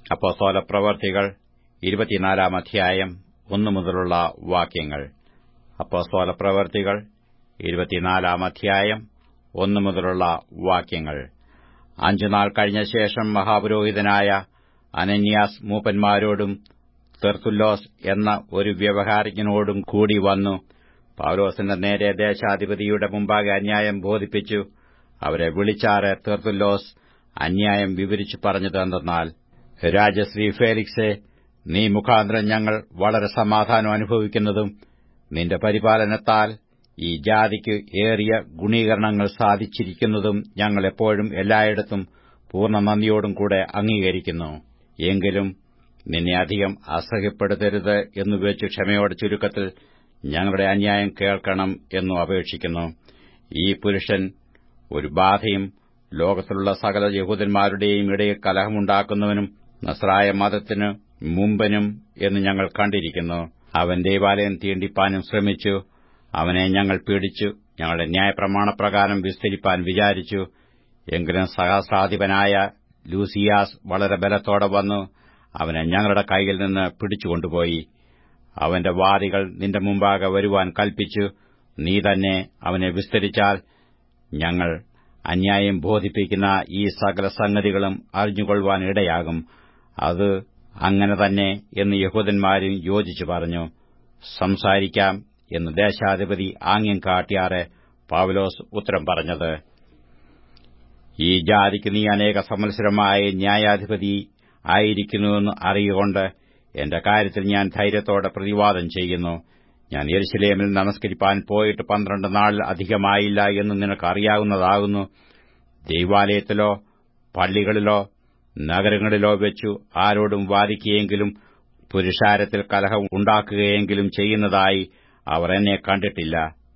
അപ്പോസ്തോല പ്രവർത്തികൾ ഇരുപത്തിനാലാം അധ്യായം ഒന്നു മുതലുള്ള വാക്യങ്ങൾ അപ്പോസ്തോല പ്രവർത്തികൾ ഇരുപത്തിനാലാം അധ്യായം ഒന്നു മുതലുള്ള വാക്യങ്ങൾ അഞ്ചുനാൾ കഴിഞ്ഞ ശേഷം മഹാപുരോഹിതനായ അനന്യാസ് മൂപ്പന്മാരോടും തെർത്തുല്ലോസ് എന്ന ഒരു വ്യവഹാരികനോടും കൂടി വന്നു പൌലോസിന്റെ നേരെ ദേശാധിപതിയുടെ മുമ്പാകെ അന്യായം ബോധിപ്പിച്ചു അവരെ വിളിച്ചാറ് തെർത്തുല്ലോസ് അന്യായം വിവരിച്ചു പറഞ്ഞതെന്തെന്നാൽ രാജശ്രീ ഫേലിക്സെ നീ മുഖാന്തരം ഞങ്ങൾ വളരെ സമാധാനം അനുഭവിക്കുന്നതും നിന്റെ പരിപാലനത്താൽ ഈ ജാതിക്ക് ഏറിയ ഗുണീകരണങ്ങൾ സാധിച്ചിരിക്കുന്നതും ഞങ്ങൾ എപ്പോഴും എല്ലായിടത്തും പൂർണ്ണ നന്ദിയോടും കൂടെ അംഗീകരിക്കുന്നു എങ്കിലും നിന്നെ അധികം അസഹ്യപ്പെടുത്തരുത് എന്നു വെച്ച് ക്ഷമയോടെ ചുരുക്കത്തിൽ ഞങ്ങളുടെ അന്യായം കേൾക്കണം എന്നു അപേക്ഷിക്കുന്നു ഈ പുരുഷൻ ഒരു ബാധയും ലോകത്തിലുള്ള സകല യഹൂദന്മാരുടെയും ഇടയിൽ കലഹമുണ്ടാക്കുന്നവനും നസ്രായ മതത്തിന് മുമ്പനും എന്ന് ഞങ്ങൾ കണ്ടിരിക്കുന്നു അവൻ ദേവാലയം തീണ്ടിപ്പാനും ശ്രമിച്ചു അവനെ ഞങ്ങൾ പീഡിച്ചു ഞങ്ങളുടെ ന്യായപ്രമാണപ്രകാരം വിസ്തരിപ്പാൻ വിചാരിച്ചു എങ്കിലും സഹസ്രാധിപനായ ലൂസിയാസ് വളരെ ബലത്തോടെ വന്നു അവനെ ഞങ്ങളുടെ കൈയിൽ നിന്ന് പിടിച്ചുകൊണ്ടുപോയി അവന്റെ വാദികൾ നിന്റെ മുമ്പാകെ വരുവാൻ കൽപ്പിച്ചു നീ തന്നെ അവനെ വിസ്തരിച്ചാൽ ഞങ്ങൾ അന്യായം ബോധിപ്പിക്കുന്ന ഈ സകല സംഗതികളും അറിഞ്ഞുകൊള്ളുവാൻ ഇടയാകും അത് അങ്ങനെ തന്നെ എന്ന് യഹൂദന്മാരും യോജിച്ചു പറഞ്ഞു സംസാരിക്കാം എന്ന് ദേശാധിപതി ആംഗ്യം കാട്ടിയാറെ പൌലോസ് ഉത്തരം പറഞ്ഞത് ഈ ജാതിക്ക് നീ അനേക സംവത്സരമായ ന്യായാധിപതി ആയിരിക്കുന്നുവെന്ന് അറിയുകൊണ്ട് എന്റെ കാര്യത്തിൽ ഞാൻ ധൈര്യത്തോടെ പ്രതിവാദം ചെയ്യുന്നു ഞാൻ യെരുശലേമിൽ നമസ്കരിപ്പാൻ പോയിട്ട് പന്ത്രണ്ട് നാൾ അധികമായില്ല എന്ന് നിനക്ക് അറിയാവുന്നതാകുന്നു ദൈവാലയത്തിലോ പള്ളികളിലോ നഗരങ്ങളിലോ വെച്ചു ആരോടും വാദിക്കുകയെങ്കിലും പുരുഷാരത്തിൽ കലഹം ഉണ്ടാക്കുകയെങ്കിലും ചെയ്യുന്നതായി അവർ എന്നെ കണ്ടിട്ടില്ല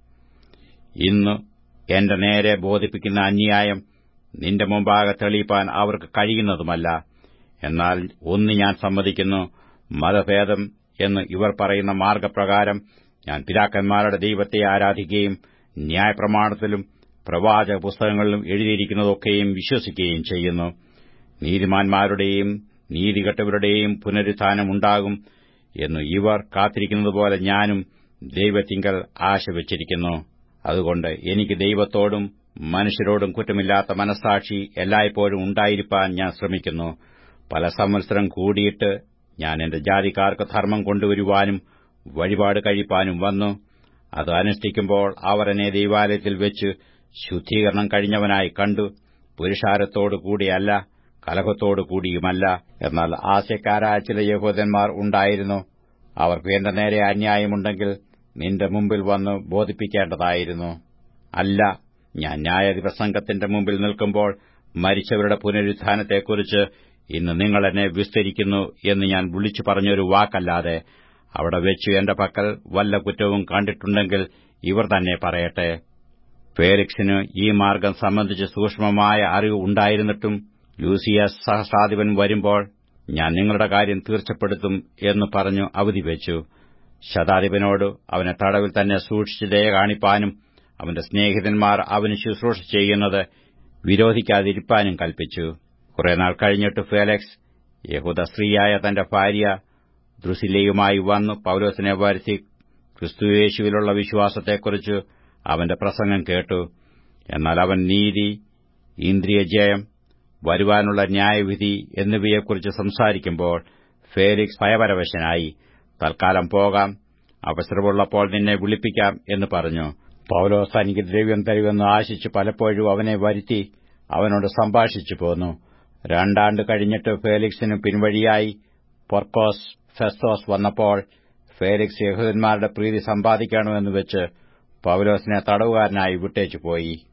ഇന്ന് എന്റെ നേരെ ബോധിപ്പിക്കുന്ന അന്യായം നിന്റെ മുമ്പാകെ തെളിയിപ്പാൻ അവർക്ക് കഴിയുന്നതുമല്ല എന്നാൽ ഒന്ന് ഞാൻ സമ്മതിക്കുന്നു മതഭേദം എന്ന് ഇവർ പറയുന്ന മാർഗപ്രകാരം ഞാൻ പിതാക്കന്മാരുടെ ദൈവത്തെ ആരാധിക്കുകയും ന്യായപ്രമാണത്തിലും പ്രവാചക പുസ്തകങ്ങളിലും എഴുതിയിരിക്കുന്നതൊക്കെയും വിശ്വസിക്കുകയും ചെയ്യുന്നു നീതിമാന്മാരുടെയും നീതികെട്ടവരുടെയും പുനരുത്ഥാനമുണ്ടാകും എന്ന് ഇവർ കാത്തിരിക്കുന്നതുപോലെ ഞാനും ദൈവത്തിങ്കൽ ആശ വച്ചിരിക്കുന്നു അതുകൊണ്ട് എനിക്ക് ദൈവത്തോടും മനുഷ്യരോടും കുറ്റമില്ലാത്ത മനസാക്ഷി എല്ലായ്പ്പോഴും ഉണ്ടായിരിക്കാൻ ഞാൻ ശ്രമിക്കുന്നു പല സംവത്സരം കൂടിയിട്ട് ഞാൻ എന്റെ ജാതിക്കാർക്ക് ധർമ്മം കൊണ്ടുവരുവാനും വഴിപാട് കഴിപ്പാനും വന്നു അത് അനുഷ്ഠിക്കുമ്പോൾ അവർ എന്നെ ദൈവാലയത്തിൽ വെച്ച് ശുദ്ധീകരണം കഴിഞ്ഞവനായി കണ്ടു പുരുഷാരത്തോടു കൂടിയല്ല കലഹത്തോടു കൂടിയുമല്ല എന്നാൽ ആശയക്കാരായ ചില യഹൂദന്മാർ ഉണ്ടായിരുന്നു അവർക്ക് എന്റെ നേരെ അന്യായമുണ്ടെങ്കിൽ നിന്റെ മുമ്പിൽ വന്ന് ബോധിപ്പിക്കേണ്ടതായിരുന്നു അല്ല ഞാൻ ന്യായാധിപസംഘത്തിന്റെ മുമ്പിൽ നിൽക്കുമ്പോൾ മരിച്ചവരുടെ പുനരുത്ഥാനത്തെക്കുറിച്ച് ഇന്ന് നിങ്ങൾ എന്നെ വിസ്തരിക്കുന്നു എന്ന് ഞാൻ വിളിച്ചു പറഞ്ഞൊരു വാക്കല്ലാതെ അവിടെ വെച്ചു എന്റെ പക്കൽ വല്ല കുറ്റവും കണ്ടിട്ടുണ്ടെങ്കിൽ ഇവർ തന്നെ പറയട്ടെ ഫേലിക്സിന് ഈ മാർഗം സംബന്ധിച്ച് സൂക്ഷ്മമായ അറിവ് ഉണ്ടായിരുന്നിട്ടും ലൂസിയസ് സഹസാധിപൻ വരുമ്പോൾ ഞാൻ നിങ്ങളുടെ കാര്യം തീർച്ചപ്പെടുത്തും എന്ന് പറഞ്ഞു അവധി വെച്ചു ശതാധിപനോട് അവനെ തടവിൽ തന്നെ സൂക്ഷിച്ച് ദയ കാണിപ്പാനും അവന്റെ സ്നേഹിതന്മാർ അവന് ശുശ്രൂഷ ചെയ്യുന്നത് വിരോധിക്കാതിരിപ്പാനും കൽപ്പിച്ചു കുറെ നാൾ കഴിഞ്ഞിട്ട് ഫേലക്സ് യഹൂദ സ്ത്രീയായ തന്റെ ഭാര്യ ദ്രുസിലയുമായി വന്നു പൌലോസിനെ വരുത്തി ക്രിസ്തുയേശുവിലുള്ള വിശ്വാസത്തെക്കുറിച്ച് അവന്റെ പ്രസംഗം കേട്ടു എന്നാൽ അവൻ നീതി ഇന്ദ്രിയജയം വരുവാനുള്ള ന്യായവിധി എന്നിവയെക്കുറിച്ച് സംസാരിക്കുമ്പോൾ ഫേലിക്സ് ഭയപരവശനായി തൽക്കാലം പോകാം അവസരമുള്ളപ്പോൾ നിന്നെ വിളിപ്പിക്കാം എന്ന് പറഞ്ഞു പൌലോസ് തനിക്ക് ദ്രവ്യം തരുമെന്ന് ആശിച്ച് പലപ്പോഴും അവനെ വരുത്തി അവനോട് സംഭാഷിച്ചു പോന്നു രണ്ടാണ്ട് കഴിഞ്ഞിട്ട് ഫേലിക്സിന് പിൻവഴിയായി പൊർക്കോസ് ഫെസ്തോസ് വന്നപ്പോൾ ഫേലിക്സ് യഹൂദന്മാരുടെ പ്രീതി സമ്പാദിക്കണമെന്ന് വെച്ച് പൌലോസിനെ തടവുകാരനായി വിട്ടേച്ചു പോയി